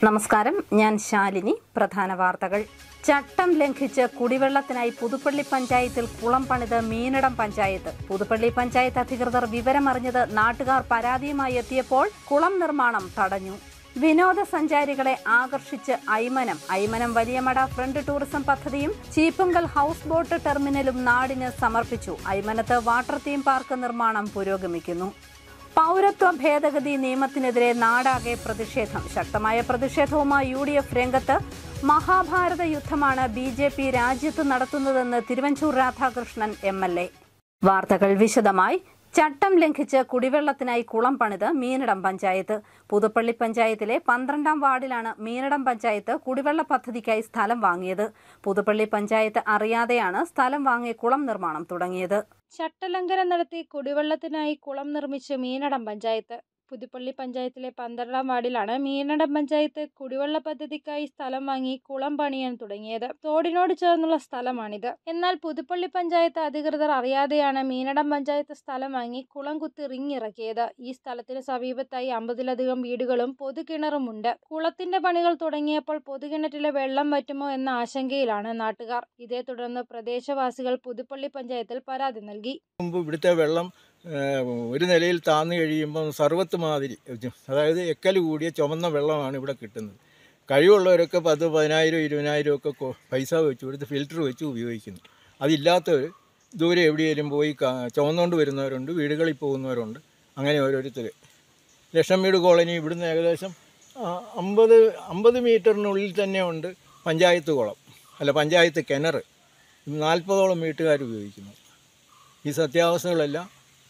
നമസ്കാരം ഞാൻ ശാലിനി പ്രധാന വാർത്തകൾ ചട്ടം ലംഘിച്ച് കുടിവെള്ളത്തിനായി പുതുപ്പള്ളി പഞ്ചായത്തിൽ കുളം പണിത് മീനടം പഞ്ചായത്ത് പുതുപ്പള്ളി പഞ്ചായത്ത് അധികൃതർ വിവരമറിഞ്ഞത് നാട്ടുകാർ പരാതിയുമായി എത്തിയപ്പോൾ കുളം നിർമ്മാണം തടഞ്ഞു വിനോദസഞ്ചാരികളെ ആകർഷിച്ച് ഐമനം ഐമനം വലിയമട ഫ്രണ്ട് ടൂറിസം പദ്ധതിയും ചീപ്പുങ്കൽ ഹൌസ് ബോട്ട് ടെർമിനലും നാടിന് സമർപ്പിച്ചു ഐമനത്ത് വാട്ടർ തീം പാർക്ക് നിർമ്മാണം പുരോഗമിക്കുന്നു പൗരത്വ ഭേദഗതി നിയമത്തിനെതിരെ നാടാകെ പ്രതിഷേധം ശക്തമായ പ്രതിഷേധവുമായി യു ഡി എഫ് രംഗത്ത് മഹാഭാരത യുദ്ധമാണ് ബി ജെ പി രാജ്യത്ത് നടത്തുന്നതെന്ന് Thiruvanchoor Radhakrishnan M L A വാർത്തകൾ വിശദമായി ചട്ടം ലംഘിച്ച് കുടിവെള്ളത്തിനായി കുളം പണിത് മീനടം പഞ്ചായത്ത് പുതുപ്പള്ളി പഞ്ചായത്തിലെ പന്ത്രണ്ടാം വാർഡിലാണ് മീനടം പഞ്ചായത്ത് കുടിവെള്ള പദ്ധതിക്കായി സ്ഥലം വാങ്ങിയത് പുതുപ്പള്ളി പഞ്ചായത്ത് അറിയാതെയാണ് സ്ഥലം വാങ്ങി കുളം നിർമ്മാണം തുടങ്ങിയത് ചട്ടലംഘനം നടത്തി കുടിവെള്ളത്തിനായി കുളം നിർമ്മിച്ച് മീനടം പഞ്ചായത്ത് പുതുപ്പള്ളി പഞ്ചായത്തിലെ പന്ത്രണ്ടാം വാർഡിലാണ് മീനടം പഞ്ചായത്ത് കുടിവെള്ള പദ്ധതിക്കായി സ്ഥലം വാങ്ങി കുളം പണിയാൻ തുടങ്ങിയത് തോടിനോട് ചേർന്നുള്ള സ്ഥലമാണിത് എന്നാൽ പുതുപ്പള്ളി പഞ്ചായത്ത് അധികൃതർ അറിയാതെയാണ് മീനടം പഞ്ചായത്ത് സ്ഥലം വാങ്ങി കുളം കുത്തി റിങ് ഇറക്കിയത് ഈ സ്ഥലത്തിന് സമീപത്തായി അമ്പതിലധികം വീടുകളും പൊതുകിണറുമുണ്ട് കുളത്തിന്റെ പണികൾ തുടങ്ങിയപ്പോൾ പൊതുകിണറ്റിലെ വെള്ളം വറ്റുമോ എന്ന ആശങ്കയിലാണ് നാട്ടുകാർ ഇതേ തുടർന്ന് പ്രദേശവാസികൾ പുതുപ്പള്ളി പഞ്ചായത്തിൽ പരാതി നൽകി മുമ്പ് ഇവിടുത്തെ വെള്ളം ഏഹ്, ഒരു നിലയിൽ താന്നു കഴിയുമ്പം സർവത്ത് മാതിരി അതായത് എക്കൽ കൂടിയ ചുമന്ന വെള്ളമാണ് ഇവിടെ കിട്ടുന്നത് കഴിവുള്ളവരൊക്കെ പത്ത് പതിനായിരം ഇരുപതിനായിരം ഒക്കെ കൊ- പൈസ വെച്ച് കൊടുത്ത് ഫിൽറ്റർ വെച്ച് ഉപയോഗിക്കുന്നു അതില്ലാത്തവർ ദൂരെ എവിടെയെങ്കിലും പോയി കാ- ചുമന്നുകൊണ്ട് വരുന്നവരുണ്ട് വീടുകളിൽ പോകുന്നവരുണ്ട് അങ്ങനെ ഓരോരുത്തർ ലക്ഷം വീട് കോളനി ഇവിടുന്ന് ഏകദേശം ആ, അമ്പത് അമ്പത് മീറ്ററിനുള്ളിൽ തന്നെ ഉണ്ട് പഞ്ചായത്ത് കുളം അല്ല പഞ്ചായത്ത് കിണർ നാൽപ്പതോളം വീട്ടുകാർ ഉപയോഗിക്കുന്നു ഈ സത്യാവസ്ഥകളെല്ലാം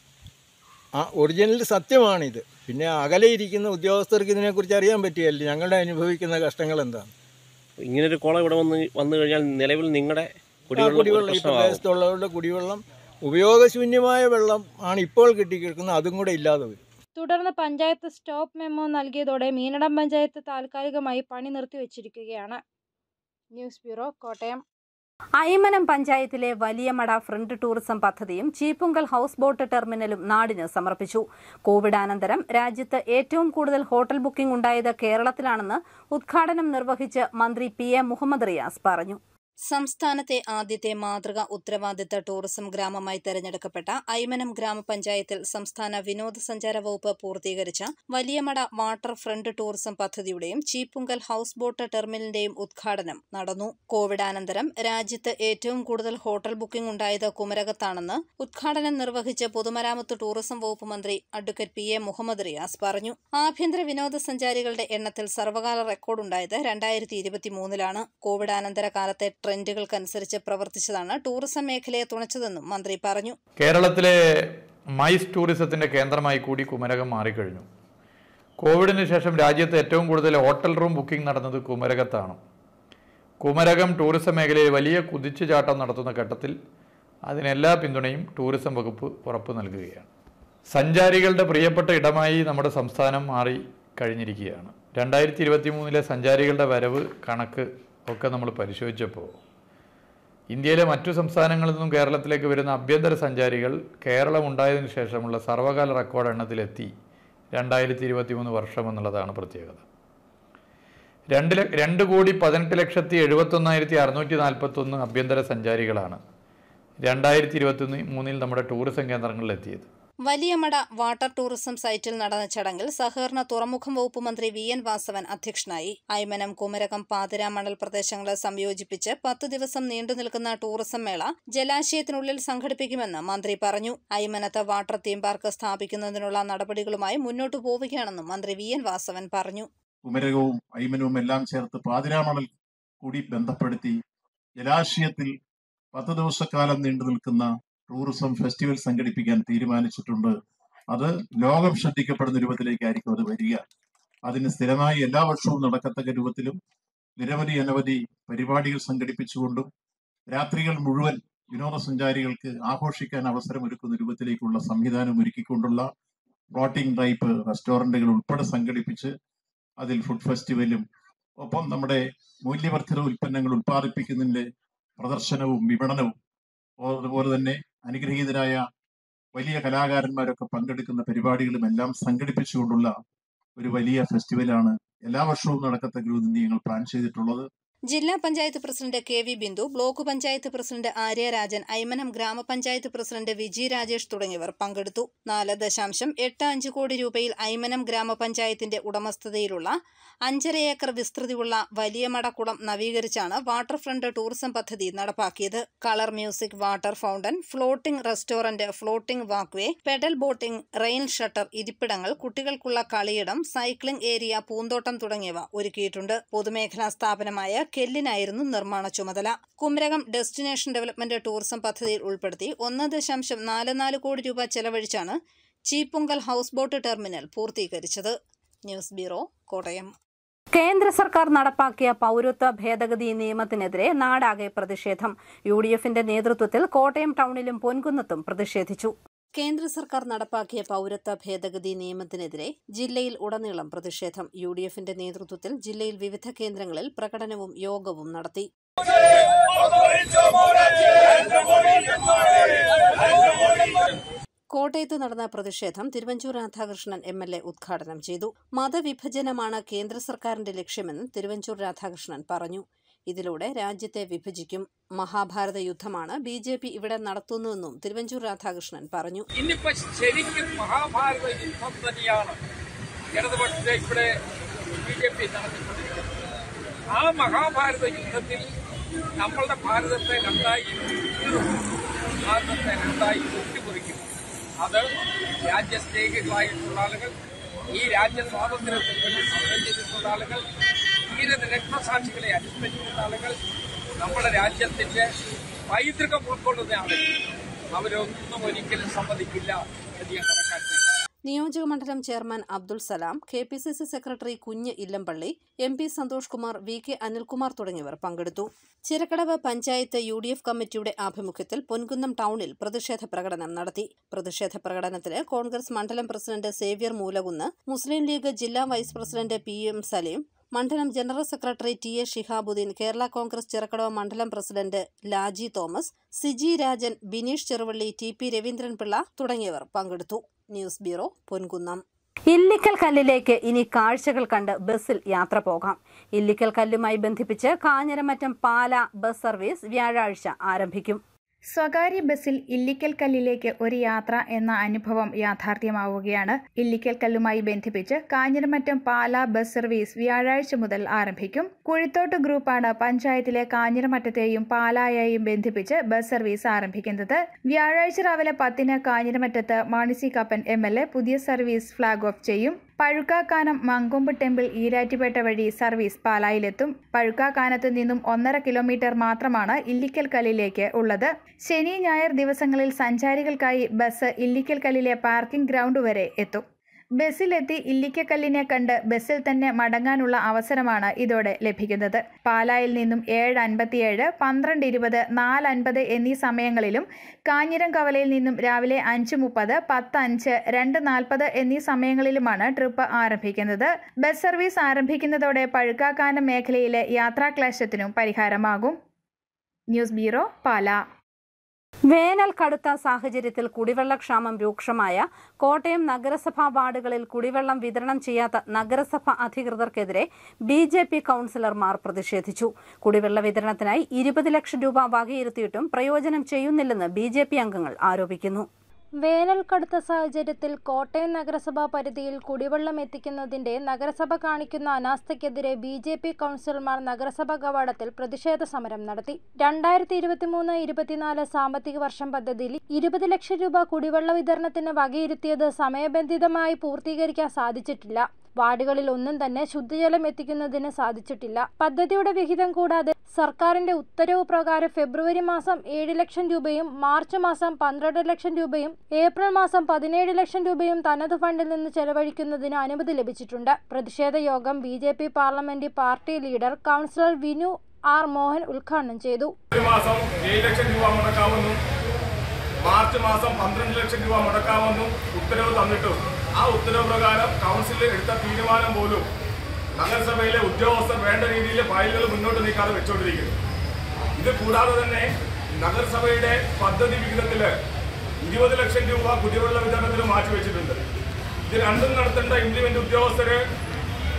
ആ ഒറിജിനൽ സത്യമാണിത് പിന്നെ അകലെ ഇരിക്കുന്ന ഉദ്യോഗസ്ഥർക്ക് ഇതിനെക്കുറിച്ച് അറിയാൻ പറ്റുകയല്ല ഞങ്ങളുടെ അനുഭവിക്കുന്ന കഷ്ടങ്ങൾ എന്താണ് ഇങ്ങനൊരു കുളം ഇവിടെ വന്ന് വന്നു കഴിഞ്ഞാൽ നിലവിൽ നിങ്ങളുടെ ആ കുടിവെള്ളം ഒരു കുടിവെള്ളം ഈ പ്രശ്നമാവും പ്രദേശത്തുള്ളവരുടെ കുടിവെള്ളം ഉപയോഗശൂന്യമായ വെള്ളം ആണ് ഇപ്പോൾ കിട്ടിക്കിടക്കുന്നത് അതും കൂടെ ഇല്ലാതെ വരും തുടർന്ന് പഞ്ചായത്ത് സ്റ്റോപ്പ് മെമ്മോ നൽകിയതോടെ മീനടം പഞ്ചായത്ത് താൽക്കാലികമായി പണി നിർത്തിവച്ചിരിക്കുകയാണ് ന്യൂസ് ബ്യൂറോ കോട്ടയം ഐമനം പഞ്ചായത്തിലെ വലിയമട ഫ്രണ്ട് ടൂറിസം പദ്ധതിയും ചീപ്പുങ്കൽ ഹൌസ് ബോട്ട് ടെർമിനലും നാടിന് സമർപ്പിച്ചു കോവിഡാനന്തരം രാജ്യത്ത് ഏറ്റവും കൂടുതൽ ഹോട്ടൽ ബുക്കിംഗ് ഉണ്ടായത് കേരളത്തിലാണെന്ന് ഉദ്ഘാടനം നിർവഹിച്ച് മന്ത്രി പി എ മുഹമ്മദ് റിയാസ് പറഞ്ഞു സംസ്ഥാനത്തെ ആദ്യത്തെ മാതൃക ഉത്തരവാദിത്ത ടൂറിസം ഗ്രാമമായി തെരഞ്ഞെടുക്കപ്പെട്ട ഐമനം ഗ്രാമപഞ്ചായത്തിൽ സംസ്ഥാന വിനോദസഞ്ചാര വകുപ്പ് പൂർത്തീകരിച്ച വലിയമട വാട്ടർ ഫ്രണ്ട് ടൂറിസം പദ്ധതിയുടെയും ചീപ്പുങ്കൽ ഹൌസ് ബോട്ട് ടെർമിനലിന്റെയും ഉദ്ഘാടനം നടന്നു കോവിഡാനന്തരം രാജ്യത്ത് ഏറ്റവും കൂടുതൽ ഹോട്ടൽ ബുക്കിംഗ് ഉണ്ടായത് കുമരകത്താണെന്ന് ഉദ്ഘാടനം നിർവഹിച്ച് പൊതുമരാമത്ത് ടൂറിസം വകുപ്പ് മന്ത്രി advocate P A Muhammad Riyas പറഞ്ഞു ആഭ്യന്തര വിനോദസഞ്ചാരികളുടെ എണ്ണത്തിൽ സർവകാല റെക്കോർഡുണ്ടായത് രണ്ടായിരത്തി ഇരുപത്തിമൂന്നിലാണ് കോവിഡാനന്തര കാലത്തെ ട്രെൻഡുകൾക്കനുസരിച്ച് പ്രവർത്തിച്ചതാണ് ടൂറിസം മേഖലയെ തുണച്ചതെന്നും മന്ത്രി പറഞ്ഞു കേരളത്തിലെ മൈസ് ടൂറിസത്തിൻ്റെ കേന്ദ്രമായി കൂടി കുമരകം മാറിക്കഴിഞ്ഞു കോവിഡിന് ശേഷം രാജ്യത്ത് ഏറ്റവും കൂടുതൽ ഹോട്ടൽ റൂം ബുക്കിംഗ് നടന്നത് കുമരകത്താണ് കുമരകം ടൂറിസം മേഖലയിൽ വലിയ കുതിച്ചുചാട്ടം നടത്തുന്ന ഘട്ടത്തിൽ അതിനെല്ലാ പിന്തുണയും ടൂറിസം വകുപ്പ് ഉറപ്പു നൽകുകയാണ് സഞ്ചാരികളുടെ പ്രിയപ്പെട്ട ഇടമായി നമ്മുടെ സംസ്ഥാനം മാറി കഴിഞ്ഞിരിക്കുകയാണ് രണ്ടായിരത്തി ഇരുപത്തി മൂന്നിലെ സഞ്ചാരികളുടെ വരവ് കണക്ക് ഒക്കെ നമ്മൾ പരിശോധിച്ചപ്പോൾ ഇന്ത്യയിലെ മറ്റു സംസ്ഥാനങ്ങളിൽ നിന്നും കേരളത്തിലേക്ക് വരുന്ന ആഭ്യന്തര സഞ്ചാരികൾ കേരളം ഉണ്ടായതിനു ശേഷമുള്ള സർവകാല റെക്കോർഡ് എണ്ണത്തിലെത്തി രണ്ടായിരത്തി ഇരുപത്തി മൂന്ന് വർഷം എന്നുള്ളതാണ് പ്രത്യേകത രണ്ട് ല- രണ്ട് കോടി പതിനെട്ട് ലക്ഷത്തി എഴുപത്തൊന്നായിരത്തി അറുന്നൂറ്റി നാൽപ്പത്തൊന്ന് ആഭ്യന്തര സഞ്ചാരികളാണ് രണ്ടായിരത്തി ഇരുപത്തി മൂന്നിൽ നമ്മുടെ ടൂറിസം കേന്ദ്രങ്ങളിലെത്തിയത് വലിയമട വാട്ടർ ടൂറിസം സൈറ്റിൽ നടന്ന ചടങ്ങിൽ സഹകരണ തുറമുഖം വകുപ്പ് മന്ത്രി വി എൻ വാസവൻ അധ്യക്ഷനായി ഐമനം കുമരകം പാതിര മണൽ പ്രദേശങ്ങളെ സംയോജിപ്പിച്ച് പത്ത് ദിവസം നീണ്ടുനിൽക്കുന്ന ടൂറിസം മേള ജലാശയത്തിനുള്ളിൽ സംഘടിപ്പിക്കുമെന്ന് മന്ത്രി പറഞ്ഞു ഐമനത്ത് വാട്ടർ തീം പാർക്ക് സ്ഥാപിക്കുന്നതിനുള്ള നടപടികളുമായി മുന്നോട്ടു പോവുകയാണെന്നും മന്ത്രി വി എൻ വാസവൻ പറഞ്ഞു കുമരകവും ഐമനവും എല്ലാം ചേർത്ത് പാതിരാമണൽ കൂടി ബന്ധപ്പെടുത്തി ജലാശയത്തിൽ പത്ത് ദിവസക്കാലം നീണ്ടു നിൽക്കുന്ന ടൂറിസം ഫെസ്റ്റിവൽ സംഘടിപ്പിക്കാൻ തീരുമാനിച്ചിട്ടുണ്ട് അത് ലോകം ശ്രദ്ധിക്കപ്പെടുന്ന രൂപത്തിലേക്കായിരിക്കും അത് വരിക അതിന് സ്ഥിരമായി എല്ലാ വർഷവും നടക്കത്തക്ക രൂപത്തിലും നിരവധി അനവധി പരിപാടികൾ സംഘടിപ്പിച്ചുകൊണ്ടും രാത്രികൾ മുഴുവൻ വിനോദസഞ്ചാരികൾക്ക് ആഘോഷിക്കാൻ അവസരമൊരുക്കുന്ന രൂപത്തിലേക്കുള്ള സംവിധാനം ഒരുക്കിക്കൊണ്ടുള്ള ഫ്ലോട്ടിംഗ് ടൈപ്പ് റെസ്റ്റോറന്റുകൾ ഉൾപ്പെടെ സംഘടിപ്പിച്ച് അതിൽ ഫുഡ് ഫെസ്റ്റിവലും ഒപ്പം നമ്മുടെ മൂല്യവർദ്ധിത ഉൽപ്പന്നങ്ങൾ ഉൽപ്പാദിപ്പിക്കുന്നതിന്റെ പ്രദർശനവും വിപണനവും ഓ- അതുപോലെ തന്നെ അനുഗ്രഹീതരായ വലിയ കലാകാരന്മാരൊക്കെ പങ്കെടുക്കുന്ന പരിപാടികളും എല്ലാം സംഘടിപ്പിച്ചുകൊണ്ടുള്ള ഒരു വലിയ ഫെസ്റ്റിവലാണ് എല്ലാ വർഷവും നടക്കത്തക്ക രീതിയിൽ ഞങ്ങൾ പ്ലാൻ ചെയ്തിട്ടുള്ളത് ജില്ലാ panchayat president K V Bindu block panchayat president Arya Rajan Aymanam ഗ്രാമപഞ്ചായത്ത് പ്രസിഡന്റ് വിജി രാജേഷ് തുടങ്ങിയവർ പങ്കെടുത്തു നാല് ദശാംശം എട്ട് അഞ്ച് കോടി രൂപയിൽ ഐമനം ഗ്രാമപഞ്ചായത്തിന്റെ ഉടമസ്ഥതയിലുള്ള അഞ്ചര ഏക്കർ വിസ്തൃതിയുള്ള വലിയ മടക്കുളം നവീകരിച്ചാണ് വാട്ടർ ഫ്രണ്ട് ടൂറിസം പദ്ധതി നടപ്പാക്കിയത് colour music water fountain floating restaurant floating walkway pedal boating rain shutter ഇരിപ്പിടങ്ങൾ കുട്ടികൾക്കുള്ള കളിയിടം സൈക്ലിംഗ് ഏരിയ പൂന്തോട്ടം തുടങ്ങിയവ ഒരുക്കിയിട്ടുണ്ട് പൊതുമേഖലാ സ്ഥാപനമായ കെല്ലിനായിരുന്നു നിർമ്മാണ ചുമതല കുമരകം ഡെസ്റ്റിനേഷൻ ഡെവലപ്മെന്റ് ടൂറിസം പദ്ധതിയിൽ ഉൾപ്പെടുത്തി ഒന്ന് ദശാംശം നാല് നാല് കോടി രൂപ ചെലവഴിച്ചാണ് ചീപ്പുങ്കൽ ഹൗസ് ബോട്ട് ടെർമിനൽ പൂർത്തീകരിച്ചത് ന്യൂസ് ബ്യൂറോ കോട്ടയം കേന്ദ്ര സർക്കാർ നടപ്പാക്കിയ പൗരത്വ ഭേദഗതി നിയമത്തിനെതിരെ നാടാകെ പ്രതിഷേധം യു ഡി എഫിന്റെ നേതൃത്വത്തിൽ കോട്ടയം ടൗണിലും പൊൻകുന്നത്തും പ്രതിഷേധിച്ചു കേന്ദ്ര സർക്കാർ നടപ്പാക്കിയ പൗരത്വ ഭേദഗതി നിയമത്തിനെതിരെ ജില്ലയിൽ ഉടനീളം പ്രതിഷേധം യു ഡി എഫിന്റെ നേതൃത്വത്തിൽ ജില്ലയിൽ വിവിധ കേന്ദ്രങ്ങളിൽ പ്രകടനവും യോഗവും നടത്തി കോട്ടയത്ത് നടന്ന പ്രതിഷേധം Thiruvanchoor Radhakrishnan M L A ഉദ്ഘാടനം ചെയ്തു മതവിഭജനമാണ് കേന്ദ്ര സർക്കാരിന്റെ ലക്ഷ്യമെന്ന് തിരുവഞ്ചൂർ രാധാകൃഷ്ണൻ പറഞ്ഞു ഇതിലൂടെ രാജ്യത്തെ വിഭജിക്കും മഹാഭാരത യുദ്ധമാണ് ബി ജെ പി ഇവിടെ നടത്തുന്നതെന്നും തിരുവഞ്ചൂർ രാധാകൃഷ്ണൻ പറഞ്ഞു ഇന്നിപ്പോ ശരിക്കും മഹാഭാരത യുദ്ധം തന്നെയാണ് ഇടതുപക്ഷത്തെ ഇവിടെ ബി ജെ പി നടത്തിക്കൊണ്ടിരിക്കുന്നത് ആ മഹാഭാരത യുദ്ധത്തിൽ നമ്മളുടെ ഭാരതത്തെ രണ്ടായി കീറും. ഭാരതത്തെ രണ്ടായി വെട്ടിമുറിക്കും അത് രാജ്യസ്നേഹികളായിട്ടുള്ള ആളുകൾ ഈ രാജ്യ സ്വാതന്ത്ര്യത്തിന് വേണ്ടി സമരം ചെയ്തിട്ടുള്ള ആളുകൾ ധീര രക്തസാക്ഷികളെ അനുസ്മരിക്കുന്ന ആളുകൾ നമ്മുടെ രാജ്യത്തിന്റെ പൈതൃകം ഉൾക്കൊള്ളുന്ന ആളുകൾ അവരൊന്നും ഒരിക്കലും സമ്മതിക്കില്ല എന്ന് ഞാൻ കണക്കാക്കി നിയോജകമണ്ഡലം chairman Abdul Salam K P C C secretary Kunju Illampally M P Santhosh Kumar V K Anilkumar തുടങ്ങിയവർ പങ്കെടുത്തു Chirakkadavu panchayat U D F കമ്മിറ്റിയുടെ ആഭിമുഖ്യത്തിൽ പൊൻകുന്നം ടൗണിൽ പ്രതിഷേധ പ്രകടനം നടത്തി പ്രതിഷേധ പ്രകടനത്തിന് കോൺഗ്രസ് മണ്ഡലം president Xavier Moolakunnu Muslim league ജില്ലാ vice president P M Salim മണ്ഡലം general secretary T A Shihabuddin Kerala Congress Chirakkadavu മണ്ഡലം president Laji Thomas Siji Rajan Bineesh Cheruvally T P Raveendranpillai തുടങ്ങിയവർ പങ്കെടുത്തു ന്യൂസ് ബ്യൂറോ പൊൻകുന്നം ഇല്ലിക്കൽ കല്ലിലേക്ക് ഇനി കാഴ്ചകൾ കണ്ട് ബസ്സിൽ യാത്ര പോകാം ഇല്ലിക്കൽ കല്ലുമായി ബന്ധിപ്പിച്ച് കാഞ്ഞിരമറ്റം പാല ബസ് സർവീസ് വ്യാഴാഴ്ച ആരംഭിക്കും സ്വകാര്യ ബസ്സിൽ ഇല്ലിക്കൽ കല്ലിലേക്ക് ഒരു യാത്ര എന്ന അനുഭവം യാഥാർത്ഥ്യമാവുകയാണ് ഇല്ലിക്കൽ കല്ലുമായി ബന്ധിപ്പിച്ച് കാഞ്ഞിരമറ്റം പാല ബസ് സർവീസ് വ്യാഴാഴ്ച മുതൽ ആരംഭിക്കും കുഴിത്തോട്ട് ഗ്രൂപ്പാണ് പഞ്ചായത്തിലെ കാഞ്ഞിരമറ്റത്തെയും പാലായെയും ബന്ധിപ്പിച്ച് ബസ് സർവീസ് ആരംഭിക്കുന്നത് വ്യാഴാഴ്ച രാവിലെ പത്തിന് കാഞ്ഞിരമറ്റത്ത് Mani C Kappan M L A പുതിയ സർവീസ് ഫ്ളാഗ് ഓഫ് ചെയ്യും പഴുക്കാക്കാനം മങ്കൊമ്പ് ടെമ്പിൾ ഈരാറ്റുപേട്ട വഴി സർവീസ് പാലായിലെത്തും പഴുക്കാക്കാനത്ത് നിന്നും ഒന്നര കിലോമീറ്റർ മാത്രമാണ് ഇല്ലിക്കൽ കല്ലിലേക്ക് ഉള്ളത് ശനി ഞായർ ദിവസങ്ങളിൽ സഞ്ചാരികൾക്കായി ബസ് ഇല്ലിക്കൽ കല്ലിലെ പാർക്കിംഗ് ഗ്രൗണ്ട് വരെ എത്തും ബസ്സിലെത്തി ഇല്ലിക്കക്കല്ലിനെ കണ്ട് ബസ്സിൽ തന്നെ മടങ്ങാനുള്ള അവസരമാണ് ഇതോടെ ലഭിക്കുന്നത് പാലായിൽ നിന്നും ഏഴ് അൻപത്തിയേഴ് പന്ത്രണ്ട് ഇരുപത് നാല് അൻപത് എന്നീ സമയങ്ങളിലും കാഞ്ഞിരം കവലയിൽ നിന്നും രാവിലെ അഞ്ച് മുപ്പത് പത്ത് അഞ്ച് രണ്ട് നാൽപ്പത് എന്നീ സമയങ്ങളിലുമാണ് ട്രിപ്പ് ആരംഭിക്കുന്നത് ബസ് സർവീസ് ആരംഭിക്കുന്നതോടെ പഴുക്കാക്കാനം മേഖലയിലെ യാത്രാക്ലേശത്തിനും പരിഹാരമാകും ന്യൂസ് ബ്യൂറോ പാലാ വേനൽ കടുത്ത സാഹചര്യത്തിൽ കുടിവെള്ളക്ഷാമം രൂക്ഷമായ കോട്ടയം നഗരസഭാ വാർഡുകളിൽ കുടിവെള്ളം വിതരണം ചെയ്യാത്ത നഗരസഭ അധികൃതർക്കെതിരെ ബി ജെ പി കൌൺസിലർമാർ പ്രതിഷേധിച്ചു കുടിവെള്ള വിതരണത്തിനായി ഇരുപത് ലക്ഷം രൂപ വകയിരുത്തിയിട്ടും പ്രയോജനം ചെയ്യുന്നില്ലെന്ന് ബി ജെ പി അംഗങ്ങൾ ആരോപിക്കുന്നു വേനൽ കടുത്ത സാഹചര്യത്തിൽ കോട്ടയം നഗരസഭാ പരിധിയിൽ കുടിവെള്ളം എത്തിക്കുന്നതിന്റെ നഗരസഭ കാണിക്കുന്ന അനാസ്ഥയ്ക്കെതിരെ ബി ജെ പി കൗൺസിലർമാർ നഗരസഭാ കവാടത്തിൽ പ്രതിഷേധ സമരം നടത്തി രണ്ടായിരത്തി ഇരുപത്തിമൂന്ന് ഇരുപത്തിനാല് സാമ്പത്തിക വർഷം പദ്ധതിയിൽ ഇരുപത് ലക്ഷം രൂപ കുടിവെള്ള വിതരണത്തിന് വകയിരുത്തിയത് സമയബന്ധിതമായി പൂർത്തീകരിക്കാൻ സാധിച്ചിട്ടില്ല വാർഡുകളിൽ ഒന്നും തന്നെ ശുദ്ധജലം എത്തിക്കുന്നതിന് സാധിച്ചിട്ടില്ല പദ്ധതിയുടെ വിഹിതം കൂടാതെ സർക്കാരിന്റെ ഉത്തരവ് പ്രകാരം ഫെബ്രുവരി മാസം ഏഴ് ലക്ഷം രൂപയും മാർച്ച് മാസം പന്ത്രണ്ട് ലക്ഷം രൂപയും ഏപ്രിൽ മാസം പതിനേഴ് ലക്ഷം രൂപയും തനത് ഫണ്ടിൽ നിന്ന് ചെലവഴിക്കുന്നതിന് അനുമതി ലഭിച്ചിട്ടുണ്ട് പ്രതിഷേധ യോഗം B J P parliament party leader councillor Vinu R Mohan ഉദ്ഘാടനം ചെയ്തു ഒരു മാസം ഏഴ് ലക്ഷം രൂപ മുടക്കാമെന്നും മാർച്ച് മാസം പന്ത്രണ്ട് ലക്ഷം രൂപ മുടക്കാമെന്നും ഉത്തരവ് തന്നിട്ടും ആ ഉത്തരവ് പ്രകാരം കൗൺസിൽ എടുത്ത തീരുമാനം പോലും നഗരസഭയിലെ ഉദ്യോഗസ്ഥർ വേണ്ട രീതിയിൽ ഫയലുകൾ മുന്നോട്ട് നീക്കാതെ വെച്ചുകൊണ്ടിരിക്കുന്നു ഇത് കൂടാതെ തന്നെ നഗരസഭയുടെ പദ്ധതി വിഹിതത്തില് ഇരുപത് ലക്ഷം രൂപ കുടിവെള്ള വിതരണത്തിന് മാറ്റിവെച്ചിട്ടുണ്ട് ഇത് രണ്ടും നടത്തേണ്ട ഇംപ്ലിമെന്റ് ഉദ്യോഗസ്ഥര്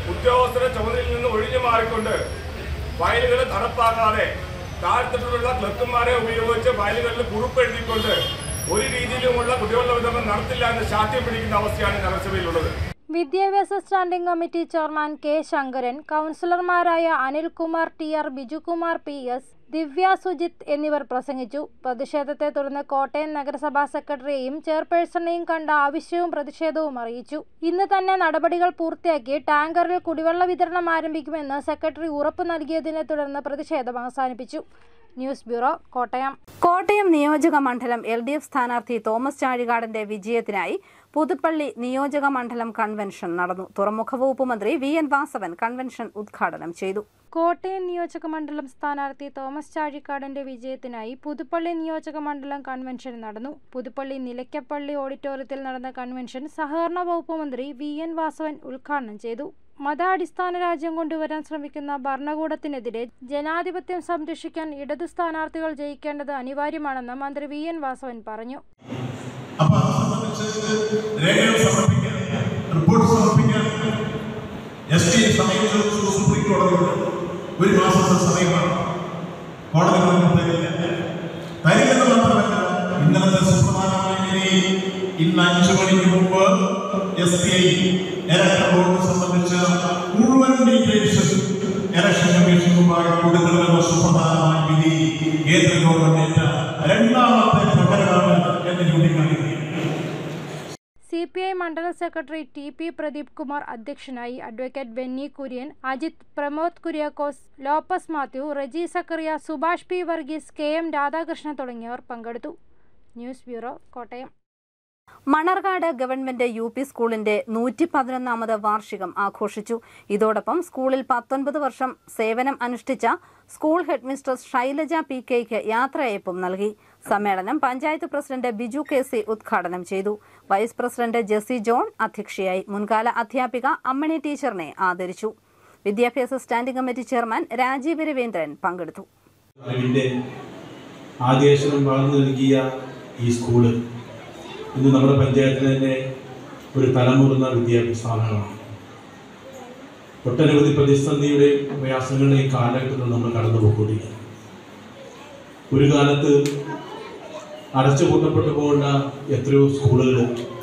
ഉദ്യോഗസ്ഥരുടെ ചുമതലയിൽ നിന്ന് ഒഴിഞ്ഞു മാറിക്കൊണ്ട് വയലുകൾ നടപ്പാക്കാതെ താഴ്ത്തിട്ടുള്ള ക്ലർക്കന്മാരെ ഉപയോഗിച്ച് വയലുകളിൽ കുറിപ്പ് എഴുതിക്കൊണ്ട് ഒരു രീതിയിലുമുള്ള കുടിവെള്ള വിതരണം നടത്തില്ല എന്ന് ശാഠ്യം പിടിക്കുന്ന അവസ്ഥയാണ് നഗരസഭയിലുള്ളത് വിദ്യാഭ്യാസ standing committee chairman K Sankaran കൗൺസിലർമാരായ Anilkumar T R Bijukumar P S Divya Sujith എന്നിവർ പ്രസംഗിച്ചു പ്രതിഷേധത്തെ തുടർന്ന് കോട്ടയം നഗരസഭാ സെക്രട്ടറിയെയും ചെയർപേഴ്സണെയും കണ്ട ആവശ്യവും പ്രതിഷേധവും അറിയിച്ചു ഇന്ന് തന്നെ നടപടികൾ പൂർത്തിയാക്കി ടാങ്കറിൽ കുടിവെള്ള വിതരണം ആരംഭിക്കുമെന്ന് സെക്രട്ടറി ഉറപ്പു നൽകിയതിനെ തുടർന്ന് പ്രതിഷേധം അവസാനിപ്പിച്ചു ന്യൂസ് ബ്യൂറോ കോട്ടയം കോട്ടയം നിയോജക മണ്ഡലം എൽ ഡി എഫ് സ്ഥാനാർത്ഥി തോമസ് ചാഴികാടന്റെ വിജയത്തിനായി പുതുപ്പള്ളി നിയോജക മണ്ഡലം കൺവെൻഷൻ നടന്നു തുറമുഖ വകുപ്പ് മന്ത്രി വി എൻ വാസവൻ കൺവെൻഷൻ ഉദ്ഘാടനം ചെയ്തു കോട്ടയം നിയോജക മണ്ഡലം സ്ഥാനാർത്ഥി തോമസ് ചാഴിക്കാടന്റെ വിജയത്തിനായി പുതുപ്പള്ളി നിയോജക മണ്ഡലം കൺവെൻഷൻ നടന്നു പുതുപ്പള്ളി നിലയ്ക്കപ്പള്ളി ഓഡിറ്റോറിയത്തിൽ നടന്ന കൺവെൻഷൻ സഹകരണ വകുപ്പ് മന്ത്രി വി എൻ വാസവൻ ഉദ്ഘാടനം ചെയ്തു മതാടിസ്ഥാന രാജ്യം കൊണ്ടുവരാൻ ശ്രമിക്കുന്ന ഭരണകൂടത്തിനെതിരെ ജനാധിപത്യം സംരക്ഷിക്കാൻ ഇടതു സ്ഥാനാർത്ഥികൾ ജയിക്കേണ്ടത് അനിവാര്യമാണെന്ന് മന്ത്രി വി എൻ വാസവൻ പറഞ്ഞു അപ്പൊ അത് സംബന്ധിച്ച് രേഖകൾ സമർപ്പിക്കാൻ റിപ്പോർട്ട് സമർപ്പിക്കാൻ എസ് ടി സമയത്ത് സുപ്രീം കോടതിയോട് ഒരു മാസത്തെ സമയമാണ് കോടതി പറഞ്ഞു തരില്ല തരില്ലെന്ന് മാത്രമല്ല ഇന്നലത്തെ സുപ്രധാനമായ നിലയിൽ ഇന്ന് അഞ്ചു മണിക്ക് മുമ്പ് S P I election board സംബന്ധിച്ച മുഴുവൻ ഡീറ്റെയിൽസ് ഇലക്ഷൻ കമ്മീഷൻ മുമ്പാകെ കൊടുക്കണമെന്ന സുപ്രധാനമായ വിധി കേന്ദ്ര ഗവൺമെന്റ് രണ്ടാമത്തെ പ്രകടനമാണ് എന്ന് ചൂണ്ടിക്കാണിക്കുകയാണ് സി പി ഐ മണ്ഡലം secretary T P Pradeep Kumar അധ്യക്ഷനായി advocate Benny Kurian Ajith Pramod Kuriakose Lopez Mathew Reji Zachariah Subhash P Varghese K M Radhakrishnan തുടങ്ങിയവർ പങ്കെടുത്തു news bureau Kottayam Manarcad government U P സ്കൂളിന്റെ നൂറ്റി പതിനൊന്നാമത് വാർഷികം ആഘോഷിച്ചു ഇതോടൊപ്പം സ്കൂളിൽ പത്തൊൻപത് വർഷം സേവനം അനുഷ്ഠിച്ച സ്കൂൾ ഹെഡ്മിസ്ട്രസ് ശൈലജ പി കെയ്ക്ക് യാത്രയയപ്പും നൽകി സമ്മേളനം panchayat president Biju K C ഉദ്ഘാടനം ചെയ്തു വൈസ് പ്രസിഡന്റ് ജെസി ജോൺ അധ്യക്ഷയായി മുൻകാല അധ്യാപിക അമ്മണി ടീച്ചറിനെ ആദരിച്ചു വിദ്യാഭ്യാസ standing committee chairman Rajeev Raveendran പങ്കെടുത്തു അറിവിൻ്റെ ആദ്യാക്ഷരം വളർന്നു നൽകിയ ഈ സ്കൂള് ഇന്ന് നമ്മുടെ പഞ്ചായത്തിന് തന്നെ ഒരു തലമുറുന്ന വിദ്യാഭ്യാസ സ്ഥാപനമാണ് ഒട്ടനവധി പ്രതിസന്ധിയുടെയും പ്രയാസങ്ങളുടെയും കാലഘട്ടത്തിൽ നമ്മൾ കടന്നു പോയിക്കൊണ്ടിരിക്കുക ഒരു കാലത്ത് അടച്ചുപൂട്ടപ്പെട്ടു പോകേണ്ട എത്രയോ സ്കൂളുകൾ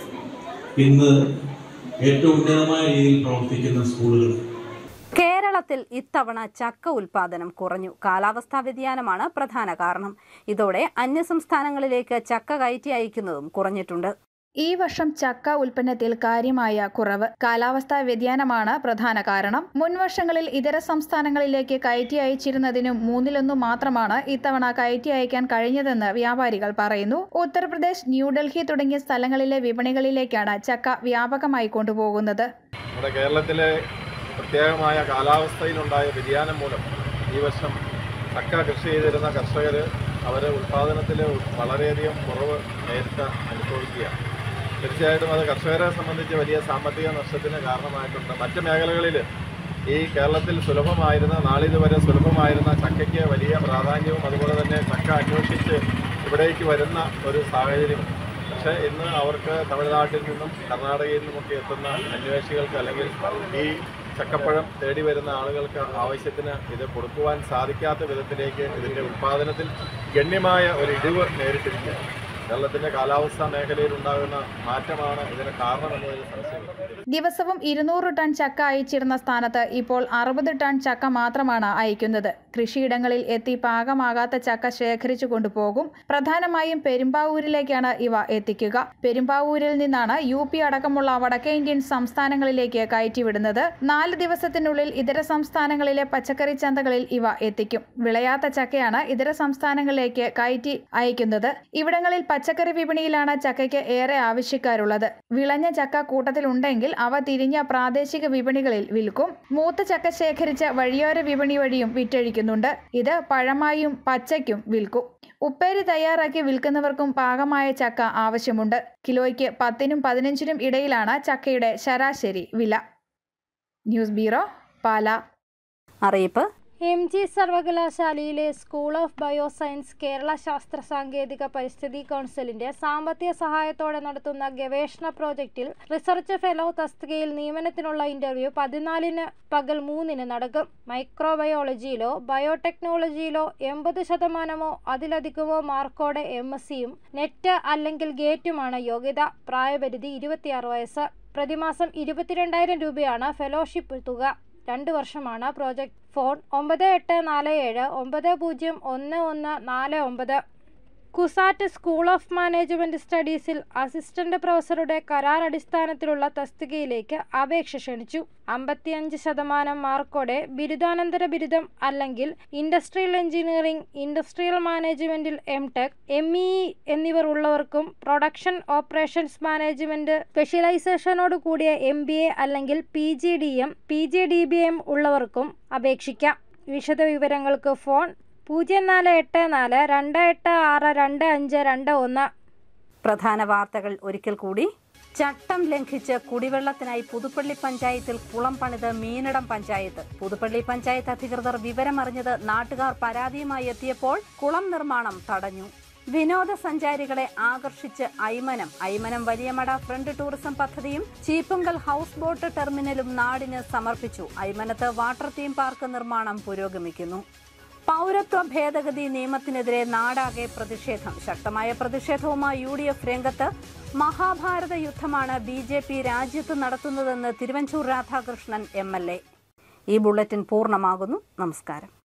ഇന്ന് ഏറ്റവും ഉന്നതമായ രീതിയിൽ പ്രവർത്തിക്കുന്ന സ്കൂളുകൾ കേരളത്തിൽ ഇത്തവണ ചക്ക ഉൽപാദനം കുറഞ്ഞു കാലാവസ്ഥാ വ്യതിയാനമാണ് പ്രധാന കാരണം ഇതോടെ അന്യസംസ്ഥാനങ്ങളിലേക്ക് ചക്ക കയറ്റി അയക്കുന്നതും കുറഞ്ഞിട്ടുണ്ട് ഈ വർഷം ചക്ക ഉൽപ്പന്നത്തിൽ കാര്യമായ കുറവ് കാലാവസ്ഥാ വ്യതിയാനമാണ് പ്രധാന കാരണം മുൻ വർഷങ്ങളിൽ ഇതര സംസ്ഥാനങ്ങളിലേക്ക് കയറ്റി അയച്ചിരുന്നതിനും മൂന്നിലൊന്നു മാത്രമാണ് ഇത്തവണ കയറ്റി അയക്കാൻ കഴിഞ്ഞതെന്ന് വ്യാപാരികൾ പറയുന്നു ഉത്തർപ്രദേശ് ന്യൂഡൽഹി തുടങ്ങിയ സ്ഥലങ്ങളിലെ വിപണികളിലേക്കാണ് ചക്ക വ്യാപകമായി കൊണ്ടുപോകുന്നത് നമ്മുടെ കേരളത്തിലെ പ്രത്യേകമായ കാലാവസ്ഥയിലുണ്ടായ വ്യതിയാനം മൂലം ഈ വർഷം ചക്ക കൃഷി ചെയ്തിരുന്ന കർഷകർ അവരെ ഉൽപ്പാദനത്തിൽ വളരെയധികം കുറവ് നേരിട്ട് അനുഭവിക്കുകയാണ് തീർച്ചയായിട്ടും അത് കർഷകരെ സംബന്ധിച്ച് വലിയ സാമ്പത്തിക നഷ്ടത്തിന് കാരണമായിട്ടുണ്ട് മറ്റ് മേഖലകളിൽ ഈ കേരളത്തിൽ സുലഭമായിരുന്ന നാളിതുവരെ സുലഭമായിരുന്ന ചക്കയ്ക്ക് വലിയ പ്രാധാന്യവും അതുപോലെ തന്നെ ചക്ക അന്വേഷിച്ച് ഇവിടേക്ക് വരുന്ന ഒരു സാഹചര്യം പക്ഷേ ഇന്ന് അവർക്ക് തമിഴ്നാട്ടിൽ നിന്നും കർണാടകയിൽ നിന്നുമൊക്കെ എത്തുന്ന അന്വേഷികൾക്ക് അല്ലെങ്കിൽ ഈ ചക്കപ്പഴം തേടി വരുന്ന ആളുകൾക്ക് ആവശ്യത്തിന് ഇത് കൊടുക്കുവാൻ സാധിക്കാത്ത വിധത്തിലേക്ക് ഇതിൻ്റെ ഉൽപ്പാദനത്തിൽ ഗണ്യമായ ഒരു ഇടിവ് നേരിട്ടിരിക്കുകയാണ് കേരളത്തിൻ്റെ കാലാവസ്ഥാ മേഖലയിൽ ഉണ്ടാകുന്ന മാറ്റമാണ് ഇതിന് കാരണമെന്നതിൽ സംശയമില്ല ദിവസവും ഇരുന്നൂറ് ടൺ ചക്ക അയച്ചിരുന്ന സ്ഥാനത്ത് ഇപ്പോൾ അറുപത് ടൺ ചക്ക മാത്രമാണ് അയക്കുന്നത് കൃഷിയിടങ്ങളിൽ എത്തി പാകമാകാത്ത ചക്ക ശേഖരിച്ചു കൊണ്ടുപോകും പ്രധാനമായും പെരുമ്പാവൂരിലേക്കാണ് ഇവ എത്തിക്കുക പെരുമ്പാവൂരിൽ നിന്നാണ് യു പി അടക്കമുള്ള വടക്കേ ഇന്ത്യൻ സംസ്ഥാനങ്ങളിലേക്ക് കയറ്റിവിടുന്നത് നാല് ദിവസത്തിനുള്ളിൽ ഇതര സംസ്ഥാനങ്ങളിലെ പച്ചക്കറി ചന്തകളിൽ ഇവ എത്തിക്കും വിളയാത്ത ചക്കയാണ് ഇതര സംസ്ഥാനങ്ങളിലേക്ക് കയറ്റി അയക്കുന്നത് ഇവിടങ്ങളിൽ പച്ചക്കറി വിപണിയിലാണ് ചക്കയ്ക്ക് ഏറെ ആവശ്യക്കാരുള്ളത് വിളഞ്ഞ ചക്ക കൂട്ടത്തിലുണ്ടെങ്കിൽ അവ തിരിഞ്ഞ പ്രാദേശിക വിപണികളിൽ വിൽക്കും മൂത്ത ചക്ക ശേഖരിച്ച് വഴിയോര വിപണി വഴിയും വിറ്റഴിക്കുന്നുണ്ട് ഇത് പഴമായും പച്ചയ്ക്കും വിൽക്കും ഉപ്പേരി തയ്യാറാക്കി വിൽക്കുന്നവർക്കും പാകമായ ചക്ക ആവശ്യമുണ്ട് കിലോയ്ക്ക് പത്തിനും പതിനഞ്ചിനും ഇടയിലാണ് ചക്കയുടെ ശരാശരി വില ന്യൂസ് ബ്യൂറോ പാല അറിയിപ്പ് എം ജി സർവകലാശാലയിലെ സ്കൂൾ ഓഫ് ബയോസയൻസ് കേരള ശാസ്ത്ര സാങ്കേതിക പരിസ്ഥിതി കൗൺസിലിന്റെ സാമ്പത്തിക സഹായത്തോടെ നടത്തുന്ന ഗവേഷണ പ്രോജക്റ്റിൽ റിസർച്ച് ഫെലോ തസ്തികയിൽ നിയമനത്തിനുള്ള ഇന്റർവ്യൂ പതിനാലിന് പകൽ മൂന്നിന് നടക്കും മൈക്രോബയോളജിയിലോ ബയോടെക്നോളജിയിലോ എൺപത് ശതമാനമോ അതിലധികമോ മാർക്കോടെ എം എസ് സിയും നെറ്റ് അല്ലെങ്കിൽ ഗേറ്റുമാണ് യോഗ്യത പ്രായപരിധി ഇരുപത്തിയാറ് വയസ്സ് പ്രതിമാസം ഇരുപത്തിരണ്ടായിരം രൂപയാണ് ഫെലോഷിപ്പ് തുക രണ്ട് വർഷമാണ് പ്രോജക്റ്റ് ഫോൺ ഒമ്പത് എട്ട് നാല് ഏഴ് ഒമ്പത് പൂജ്യം ഒന്ന് ഒന്ന് നാല് ഒമ്പത് കുസാറ്റ് സ്കൂൾ ഓഫ് മാനേജ്മെന്റ് സ്റ്റഡീസിൽ അസിസ്റ്റന്റ് പ്രൊഫസറുടെ കരാർ അടിസ്ഥാനത്തിലുള്ള തസ്തികയിലേക്ക് അപേക്ഷ ക്ഷണിച്ചു അമ്പത്തിയഞ്ച് ശതമാനം മാർക്കോടെ ബിരുദാനന്തര ബിരുദം അല്ലെങ്കിൽ ഇൻഡസ്ട്രിയൽ എഞ്ചിനീയറിംഗ് ഇൻഡസ്ട്രിയൽ മാനേജ്മെന്റിൽ എം ടെക് എം ഇ എന്നിവർ ഉള്ളവർക്കും പ്രൊഡക്ഷൻ ഓപ്പറേഷൻസ് മാനേജ്മെന്റ് സ്പെഷ്യലൈസേഷനോട് കൂടിയ എം ബി എ അല്ലെങ്കിൽ P G D M P G D B M ഉള്ളവർക്കും അപേക്ഷിക്കാം വിശദവിവരങ്ങൾക്ക് ഫോൺ പൂജ്യം നാല് എട്ട് നാല് രണ്ട് എട്ട് ആറ് രണ്ട് അഞ്ച് രണ്ട് ഒന്ന് പ്രധാന വാർത്തകൾ ഒരിക്കൽ കൂടി ചട്ടം ലംഘിച്ച് കുടിവെള്ളത്തിനായി പുതുപ്പള്ളി പഞ്ചായത്തിൽ കുളം പണിത് മീനടം പഞ്ചായത്ത് പുതുപ്പള്ളി പഞ്ചായത്ത് അധികൃതർ വിവരമറിഞ്ഞത് നാട്ടുകാർ പരാതിയുമായി എത്തിയപ്പോൾ കുളം നിർമ്മാണം തടഞ്ഞു വിനോദസഞ്ചാരികളെ ആകർഷിച്ച് ഐമനം ഐമനം വലിയമട ഫ്രണ്ട് ടൂറിസം പദ്ധതിയും ചീപ്പുങ്കൽ ഹൗസ് ബോട്ട് ടെർമിനലും നാടിന് സമർപ്പിച്ചു ഐമനത്ത് വാട്ടർ തീം പാർക്ക് നിർമ്മാണം പുരോഗമിക്കുന്നു പൗരത്വ ഭേദഗതി നിയമത്തിനെതിരെ നാടാകെ പ്രതിഷേധം ശക്തമായ പ്രതിഷേധവുമായി യു ഡി എഫ് രംഗത്ത് മഹാഭാരത യുദ്ധമാണ് ബി ജെ പി രാജ്യത്ത് നടത്തുന്നതെന്ന് Thiruvanchoor Radhakrishnan M L A ഈ ബുള്ളറ്റിൻ പൂർണ്ണമാകുന്നു നമസ്കാരം